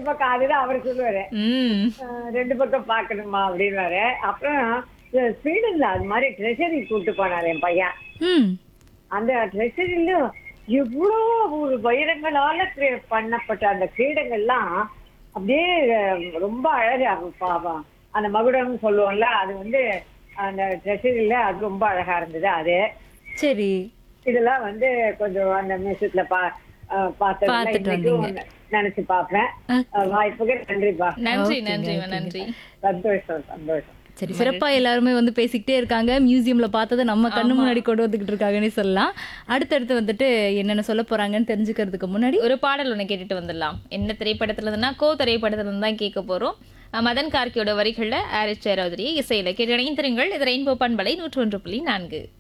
பக்கம் அதுதான் அவர் சொல்லுவாரு ம் அஹ் ரெண்டு பக்கம் பாக்கணுமா அப்படின்னாரு அப்புறம் இந்த ஸ்வீடன்ல அது மாதிரி ட்ரெஷரி கூட்டு போனாரு என் பையன் ம் அந்த ட்ரெஷரியில எவ்வளோ ஒரு வைரங்களால கிரே- பண்ணப்பட்ட அந்த கிரீடங்கள்லாம் அப்படியே அஹ், ரொம்ப அழகா பாவம் அந்த மகுடம்னு சொல்லுவோம்ல அது வந்து அந்த ட்ரெஷரியில அது ரொம்ப அழகா இருந்தது அது சரி இதெல்லாம் வந்து கொஞ்சம் அந்த மியூசியத்துல பா அஹ், பார்த்ததுல பார்த்துட்டு இன்னைக்கும் வந்தீங்க. நினைச்சு பார்ப்பேன் அஹ், வாய்ப்புக்கு நன்றிப்பா நன்றி Okay, நன்றி okay. நன்றி சந்தோஷம் சந்தோஷம் சரி சிறப்பா எல்லாருமே வந்து பேசிக்கிட்டே இருக்காங்க மியூசியம்ல பார்த்ததை நம்ம கண்ணு முன்னாடி கொண்டு வந்துகிட்டு இருக்காங்கன்னு சொல்லலாம் அடுத்தடுத்து வந்துட்டு என்னென்ன சொல்ல போறாங்கன்னு தெரிஞ்சுக்கிறதுக்கு முன்னாடி ஒரு பாடல் ஒன்று கேட்டுட்டு வந்துடலாம் என்ன திரைப்படத்துல இருந்துன்னா கோ திரைப்படத்துல இருந்து தான் கேட்க போறோம் அஹ் மதன் கார்கியோட வரிகள்ல ஆரிஸ் ஜெயராஜரி இசையில கேட்டு இணைந்திருங்கள் இது ரெயின்போ பண்பலை நூற்று ஒன்று புள்ளி நான்கு